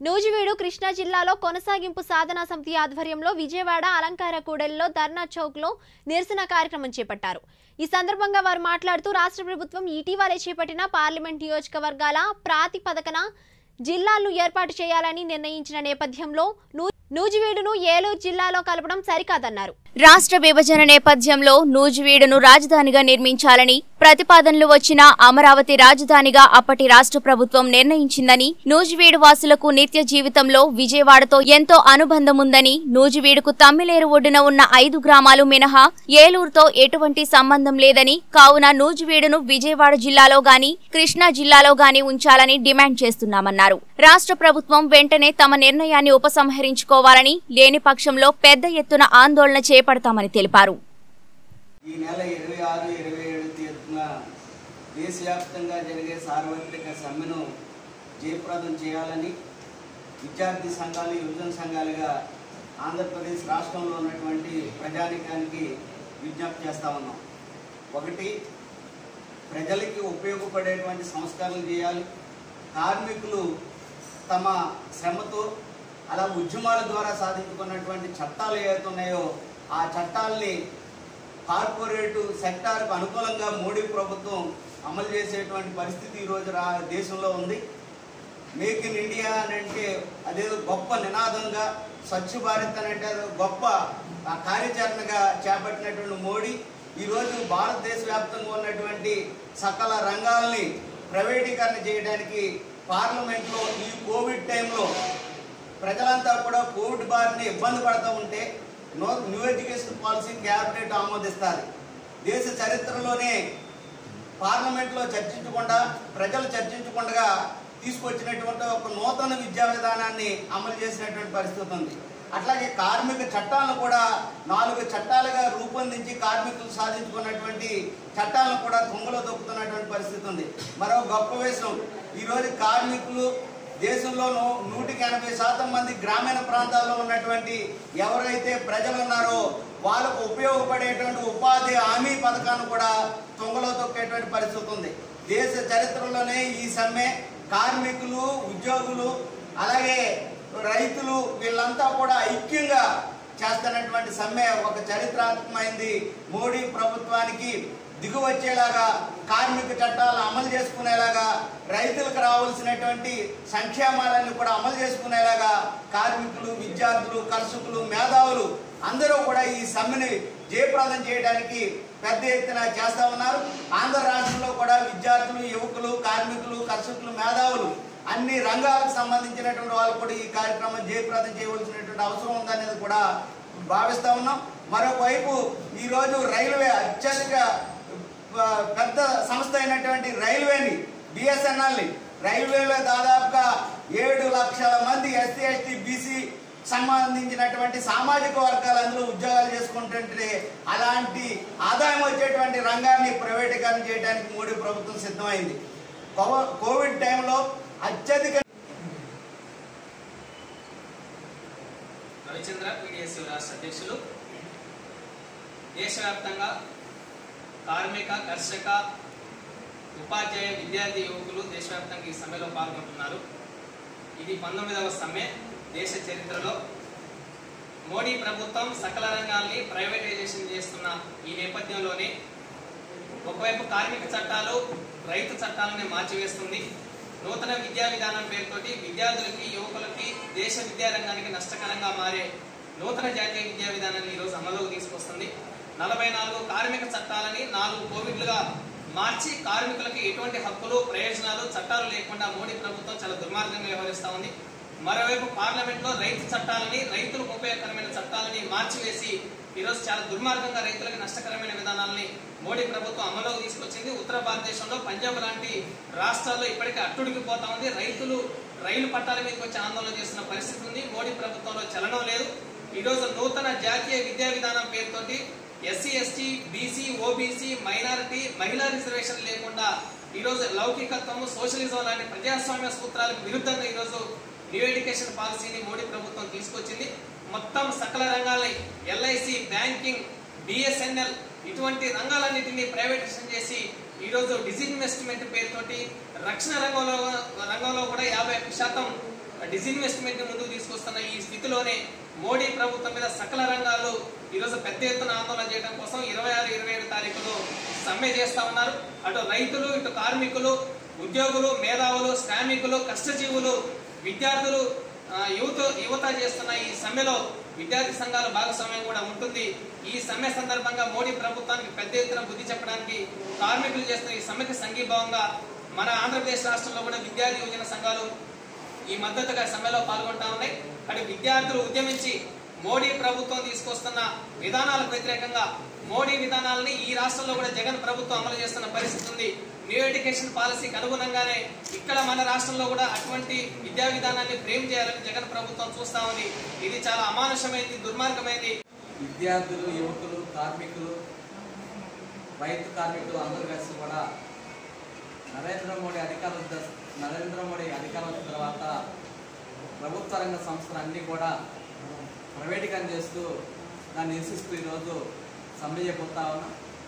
నూజివీడు కృష్ణా జిల్లాలో కొనసాగింపు సాధనా సమితి ఆధ్వర్యంలో విజయవాడ అలంకార కూడలిలో ధర్నా చౌక్లో నిరసన కార్యక్రమం చేపట్టారు ఈ సందర్భంగా వారు మాట్లాడుతూ రాష్ట్ర ప్రభుత్వం ఇటీవలే చేపట్టిన పార్లమెంట్ నియోజకవర్గాల ప్రాతిపదకన జిల్లాలను ఏర్పాటు చేయాలని నిర్ణయించిన నేపథ్యంలో నూ- నూజివీడును ఏలూరు జిల్లాలో కలపడం సరికాదన్నారు రాష్ట్ర విభజన నేపథ్యంలో నూజివీడును రాజధానిగా నిర్మించాలని ప్రతిపాదనలు వచ్చిన అమరావతి రాజధానిగా అప్పటి రాష్ట్ర ప్రభుత్వం నిర్ణయించిందని నూజివీడు వాసులకు నిత్య జీవితంలో విజయవాడతో ఎంతో అనుబంధం ఉందని నూజివీడుకు తమ్మిలేరు ఒడ్డున ఉన్న ఐదు గ్రామాలు మినహా ఏలూరుతో ఎటువంటి సంబంధం లేదని కావున నూజివీడును విజయవాడ జిల్లాలో గాని కృష్ణా జిల్లాలో గాని ఉంచాలని డిమాండ్ చేస్తున్నామన్నారు రాష్ట్ర ప్రభుత్వం వెంటనే తమ నిర్ణయాన్ని ఉపసంహరించుకోవాలని లేని పక్షంలో పెద్ద ఎత్తున ఆందోళన చేపడతామని తెలిపారు ఈ నెల ఇరవై ఆరు ఇరవై ఏడు తేదీన దేశవ్యాప్తంగా జరిగే సార్వత్రిక సమ్మెను జయప్రదం చేయాలని విద్యార్థి సంఘాలు యువజన సంఘాలుగా ఆంధ్రప్రదేశ్ రాష్ట్రంలో ఉన్నటువంటి ప్రజానికానికి విజ్ఞప్తి చేస్తా ఉన్నాం ఒకటి ప్రజలకి ఉపయోగపడేటువంటి సంస్కరణలు చేయాలి కార్మికులు తమ శ్రమతో అలా ఉద్యమాల ద్వారా సాధించుకున్నటువంటి చట్టాలు ఏవైతే ఉన్నాయో ఆ చట్టాల్ని కార్పొరేటు సెక్టార్కు అనుకూలంగా మోడీ ప్రభుత్వం అమలు చేసేటువంటి పరిస్థితి ఈరోజు రా దేశంలో ఉంది మేక్ ఇన్ ఇండియా అని అంటే అదేదో గొప్ప నినాదంగా స్వచ్ఛ భారత్ అని అంటే అదో గొప్ప ఆ కార్యాచరణగా చేపట్టినటువంటి మోడీ ఈరోజు భారతదేశ వ్యాప్తంగా ఉన్నటువంటి సకల రంగాల్ని ప్రైవేటీకరణ చేయడానికి పార్లమెంట్లో ఈ కోవిడ్ టైంలో ప్రజలంతా కూడా కోవిడ్ బారిన ఇబ్బంది పడుతూ ఉంటే నో న్యూ ఎడ్యుకేషన్ పాలసీ క్యాబినెట్ ఆమోదిస్తారు దేశ చరిత్రలోనే పార్లమెంట్లో చర్చించకుండా ప్రజలు చర్చించకుండా తీసుకొచ్చినటువంటి ఒక నూతన విద్యా విధానాన్ని అమలు చేసినటువంటి పరిస్థితి ఉంది అట్లాగే కార్మిక చట్టాలను కూడా నాలుగు చట్టాలుగా రూపొందించి కార్మికులు సాధించుకున్నటువంటి చట్టాలను కూడా తుంగలో దొక్కుతున్నటువంటి పరిస్థితి ఉంది మరో గొప్ప విషయం ఈరోజు కార్మికులు దేశంలో నూ- నూటికి ఎనభై శాతం మంది గ్రామీణ ప్రాంతాల్లో ఉన్నటువంటి ఎవరైతే ప్రజలు ఉన్నారో వాళ్ళకు ఉపయోగపడేటువంటి ఉపాధి హామీ పథకాన్ని కూడా తొంగలో తొక్కేటువంటి పరిస్థితి ఉంది దేశ చరిత్రలోనే ఈ సమ్మె కార్మికులు ఉద్యోగులు అలాగే రైతులు వీళ్ళంతా కూడా ఐక్యంగా చేస్తున్నటువంటి సమ్మె ఒక చరిత్రాత్మకమైంది మోడీ ప్రభుత్వానికి దిగు వచ్చేలాగా కార్మిక చట్టాలను అమలు చేసుకునేలాగా రైతులకు రావాల్సినటువంటి సంక్షేమాలను కూడా అమలు చేసుకునేలాగా కార్మికులు విద్యార్థులు కర్షకులు మేధావులు అందరూ కూడా ఈ సమ్మెని జయప్రదం చేయడానికి పెద్ద ఎత్తున చేస్తా ఉన్నారు ఆంధ్ర రాష్ట్రంలో కూడా విద్యార్థులు యువకులు కార్మికులు కర్షకులు మేధావులు అన్ని రంగాలకు సంబంధించినటువంటి వాళ్ళు కూడా ఈ కార్యక్రమం జయప్రదం చేయవలసినటువంటి అవసరం ఉందనేది కూడా భావిస్తా ఉన్నాం మరొకవైపు ఈరోజు రైల్వే అత్యధిక ఆ, పెద్ద సంస్థ అయినటువంటి రైల్వేని బిఎస్ఎన్ఎల్ని రైల్వేలో దాదాపుగా ఏడు లక్షల మంది ఎస్సీ ఎస్టీ బీసీ సంబంధించినటువంటి సామాజిక వర్గాలు అందులో ఉద్యోగాలు చేసుకుంటుంటే అలాంటి ఆదాయం వచ్చేటువంటి రంగాన్ని ప్రైవేటీకరణ చేయడానికి మోడీ ప్రభుత్వం సిద్ధమైంది కోవ- కోవిడ్ టైంలో అత్యధిక రవిచంద్ర పీడిఎస్ రాష్ట్ర అధ్యక్షులు దేశవ్యాప్తంగా కార్మిక కర్షక ఉపాధ్యాయ విద్యార్థి యువకులు దేశవ్యాప్తంగా ఈ సమ్మెలో పాల్గొంటున్నారు ఇది పంతొమ్మిదవ సమ్మె దేశ చరిత్రలో మోడీ ప్రభుత్వం సకల రంగాల్ని ప్రైవేటైజేషన్ చేస్తున్న ఈ నేపథ్యంలోనే ఒకవైపు కార్మిక చట్టాలు రైతు చట్టాలని మార్చివేస్తుంది నూతన విద్యా విధానం పేరుతోటి విద్యార్థులకి యువకులకి దేశ విద్యారంగానికి నష్టకరంగా మారే నూతన జాతీయ విద్యా విధానాన్ని ఈరోజు అమలులోకి తీసుకొస్తుంది నలభై నాలుగు కార్మిక చట్టాలని నాలుగు కోవిడ్లుగా మార్చి కార్మికులకి ఎటువంటి హక్కులు ప్రయోజనాలు చట్టాలు లేకుండా మోడీ ప్రభుత్వం చాలా దుర్మార్గంగా వ్యవహరిస్తా ఉంది మరోవైపు పార్లమెంట్ లో రైతు చట్టాలని రైతులకు ఉపయోగకరమైన చట్టాలని మార్చివేసి ఈరోజు చాలా దుర్మార్గంగా రైతులకు నష్టకరమైన విధానాలని మోడీ ప్రభుత్వం అమలులోకి తీసుకొచ్చింది ఉత్తర భారతదేశంలో పంజాబ్ లాంటి రాష్ట్రాల్లో ఇప్పటికే అట్టుడికి పోతా ఉంది రైతులు రైలు పట్టాల మీదకి వచ్చి ఆందోళన చేస్తున్న పరిస్థితి ఉంది మోడీ ప్రభుత్వంలో చలనం లేదు ఈరోజు నూతన జాతీయ విద్యా విధానం పేరుతోటి SC ST BC OBC minority మహిళా రిజర్వేషన్ లేకుండా ఈరోజు లౌకికత్వము సోషలిజం లాంటి ప్రజాస్వామ్య సూత్రాలకు విరుద్ధంగా ఈరోజు న్యూ ఎడ్యుకేషన్ పాలసీని మోడీ ప్రభుత్వం తీసుకొచ్చింది మొత్తం సకల రంగాలని ఎల్ఐసి బ్యాంకింగ్ బిఎస్ఎన్ఎల్ ఇటువంటి రంగాలన్నింటినీ ప్రైవేటైజేషన్ చేసి ఈరోజు డిజిన్వెస్ట్మెంట్ పేరుతోటి రక్షణ రంగంలో రంగంలో కూడా యాభై శాతం డిజిన్వెస్ట్మెంట్ ముందుకు తీసుకొస్తున్న ఈ స్థితిలోనే మోడీ ప్రభుత్వం మీద సకల రంగాల్లో ఈరోజు పెద్ద ఎత్తున ఆందోళన చేయడం కోసం ఇరవై ఆరు ఇరవై ఏడు తారీఖులో సమ్మె చేస్తా ఉన్నారు అటు రైతులు ఇటు కార్మికులు ఉద్యోగులు మేధావులు శ్రామికులు కష్టజీవులు విద్యార్థులు ఆ, యువత యువత చేస్తున్న ఈ సమ్మెలో విద్యార్థి సంఘాల భాగస్వామ్యం కూడా ఉంటుంది ఈ సమ్మె సందర్భంగా మోడీ ప్రభుత్వానికి పెద్ద ఎత్తున బుద్ధి చెప్పడానికి కార్మికులు చేస్తున్న ఈ సమ్మెకి సంఘీభావంగా మన ఆంధ్రప్రదేశ్ రాష్ట్రంలో కూడా విద్యార్థి యువజన సంఘాలు ఈ మద్దతుగా సమ్మెలో పాల్గొంటా ఉన్నాయి అటు విద్యార్థులు ఉద్యమించి మోడీ ప్రభుత్వం తీసుకొస్తున్న విధానాలకు వ్యతిరేకంగా మోడీ విధానాలని ఈ రాష్ట్రంలో కూడా జగన్ ప్రభుత్వం అమలు చేస్తున్న పరిస్థితి ఉంది న్యూ ఎడ్యుకేషన్ పాలసీకి అనుగుణంగానే ఇక్కడ మన రాష్ట్రంలో కూడా అటువంటి విద్యా విధానాన్ని ఫ్రేమ్ చేయాలని జగన్ ప్రభుత్వం చూస్తా ఉంది ఇది చాలా అమానుషమైంది దుర్మార్గమైంది విద్యార్థులు యువకులు కార్మికులు రైతు కార్మికులు అందరూ కలిసి కూడా నరేంద్ర మోడీ అధికారం వచ్చి- నరేంద్ర మోడీ అధికారం వచ్చిన తర్వాత ప్రభుత్వ రంగ సంస్థలు అన్నీ కూడా ప్రైవేటీకరణ చేస్తూ దాన్ని నిరసిస్తూ ఈరోజు సమ్మె చేయబోతా ఉన్నాం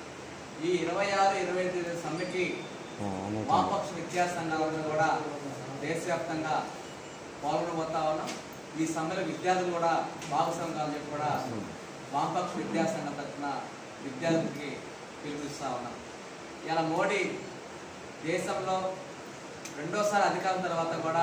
ఈ ఇరవై ఆరు ఇరవై ఐదు సమ్మెకి వామపక్ష విద్యా సంఘాలను కూడా దేశవ్యాప్తంగా పాల్గొనబోతా ఉన్నాం ఈ సమ్మెలో విద్యార్థులు కూడా భాగస్వామ్యం కావాలని చెప్పి కూడా వామపక్ష విద్యా సంఘం తరఫున విద్యార్థులకి పిలుపునిస్తా ఉన్నాం ఇలా మోడీ దేశంలో రెండోసారి అధికారం తర్వాత కూడా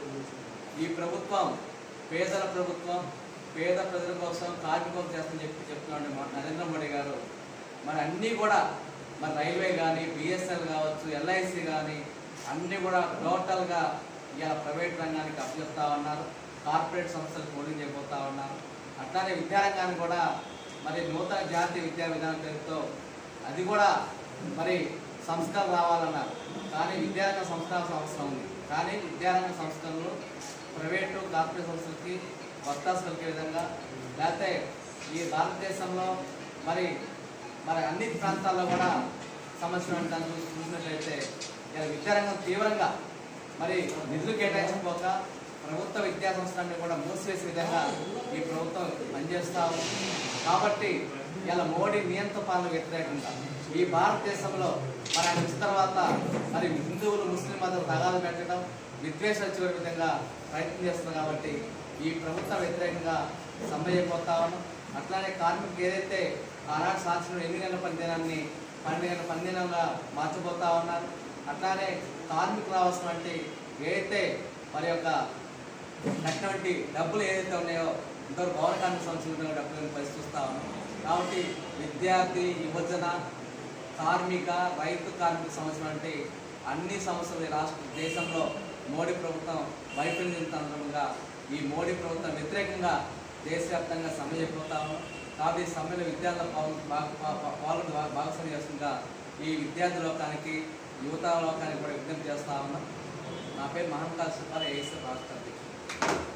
ఈ ప్రభుత్వం పేదల ప్రభుత్వం పేద ప్రజల కోసం కార్మికులు చేస్తుందని చెప్పి చెప్తున్నాడు మా- నరేంద్ర మోడీ గారు మరి అన్నీ కూడా మరి రైల్వే కానీ బిఎస్ఎల్ కావచ్చు ఎల్ఐసి కానీ అన్నీ కూడా టోటల్గా ఇలా ప్రైవేట్ రంగానికి అప్పచెప్తా ఉన్నారు కార్పొరేట్ సంస్థలకు ఓడింగ్ చేయబోతా ఉన్నారు అట్లానే విద్యారంగాన్ని కూడా మరి నూతన జాతీయ విద్యా విధానం పేరుతో అది కూడా మరి సంస్కరణ రావాలన్నారు కానీ విద్యారంగ సంస్కరణ అవసరం ఉంది కానీ విద్యారంగ సంస్థలు ప్రైవేటు కార్పొరేట్ సంస్థలకి వత్తాసు కలిగే విధంగా లేకపోతే ఈ భారతదేశంలో మరి మరి అన్ని ప్రాంతాల్లో కూడా సమస్యలు ఉంటాను చూసినట్లయితే ఇలా విద్యారంగం తీవ్రంగా మరి నిధులు కేటాయించకపోక ప్రభుత్వ విద్యా సంస్థలన్నీ కూడా మూసివేసే విధంగా ఈ ప్రభుత్వం పనిచేస్తా ఉంది కాబట్టి ఇలా మోడీ నియంత్ర పాలన వ్యతిరేకంగా ఈ భారతదేశంలో మరి ఆయన వచ్చిన తర్వాత మరి హిందువులు ముస్లిం మతం తగాదు పెట్టడం విద్వేషాలు చివరి విధంగా ప్రయత్నం చేస్తున్నారు కాబట్టి ఈ ప్రభుత్వ వ్యతిరేకంగా సమ్మె చేయబోతా ఉన్నాం అట్లానే కార్మికులు ఏదైతే ఆనాడు సాధించిన ఎన్ని నెలల పనిదినాన్ని పన్నెండు నెలల పనిదినంగా మార్చబోతా ఉన్నారు అట్లానే కార్మికులు రావాల్సినటువంటి ఏదైతే మరి యొక్క కట్టినటువంటి డబ్బులు ఏదైతే ఉన్నాయో ఇంతవరకు భవన కార్మిక సంస్థల విధంగా డబ్బులను పరిశీలిస్తా ఉన్నాం కాబట్టి విద్యార్థి యువజన కార్మిక రైతు కార్మిక సమస్యలు అంటే అన్ని సమస్యలు ఈ రాష్ట్ర దేశంలో మోడీ ప్రభుత్వం వైఫల్యం చెందుతున్న ఈ మోడీ ప్రభుత్వం వ్యతిరేకంగా దేశవ్యాప్తంగా సమ్మె చెప్పిపోతా ఉన్నాం కాబట్టి ఈ సమ్మెలో విద్యార్థుల పాల్గొని భాగస్వామ్యం చేస్తుండగా ఈ విద్యార్థి లోకానికి యువత లోకానికి కూడా విజ్ఞప్తి చేస్తా ఉన్నాం నా పేరు మహంకాల్ సుబ్బారావు ఏఎస్ఎఫ్ రాష్ట్ర అధ్యక్షుడు